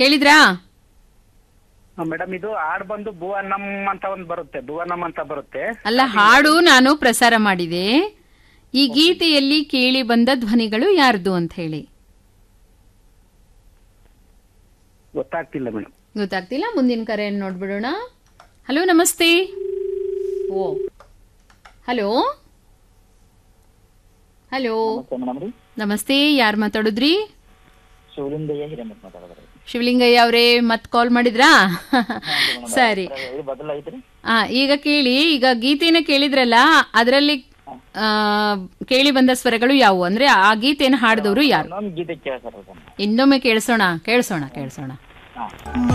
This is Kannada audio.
ಕೇಳಿದ್ರಾ ಮೇಡಮ್ ಇದು ಹಾಡ್ ಬಂದು ಭುವನಂ ಅಂತ ಒಂದು ಬರುತ್ತೆ ಭುವನಂ ಅಂತ ಬರುತ್ತೆ ಅಲ್ಲ ಹಾಡು ನಾನು ಪ್ರಸಾರ ಮಾಡಿದೆ ಈ ಗೀತೆಯಲ್ಲಿ ಕೇಳಿ ಬಂದ ಧ್ವನಿಗಳು ಯಾರ್ದು ಅಂತ ಹೇಳಿ ಗೊತ್ತಾಗ್ತಿಲ್ಲ ಮೇಡಮ್ ಗೊತ್ತಾಗ್ತಿಲ್ಲ ಮುಂದಿನ ಕರೆಯನ್ನು ನೋಡ್ಬಿಡೋಣ ಹಲೋ ನಮಸ್ತೆ ಓ ಹಲೋ ಹಲೋ ಮೇಡಮ್ ರೀ ನಮಸ್ತೆ ಯಾರು ಮಾತಾಡುದ್ರಿ ಶಿವಲಿಂಗಯ್ಯ ಹಿರೇಮಠ್ ಮಾತಾಡೋದ್ರಿ ಶಿವಲಿಂಗಯ್ಯ ಅವರೇ ಮತ್ ಕಾಲ್ ಮಾಡಿದ್ರಾ ಸರಿ ಇದು ಬದಲಾಯ್ತ್ರಿ ಆ ಈಗ ಕೇಳಿ ಈಗ ಗೀತೆನ ಕೇಳಿದ್ರಲ್ಲ ಅದರಲ್ಲಿ ಆ, ಕೇಳಿ ಬಂದ ಸ್ವರಗಳು ಯಾವುವು ಅಂದ್ರೆ ಆ ಗೀತೆಯನ್ನು ಹಾಡಿದವರು ಯಾರು ಇನ್ನೊಂದು ಗೀತೆ ಕೇಳ್ತಾರ ಇನ್ನೊಮ್ಮೆ ಕೇಳಿಸೋಣ ಕೇಳಿಸೋಣ ಕೇಳಿಸೋಣ ಹಾ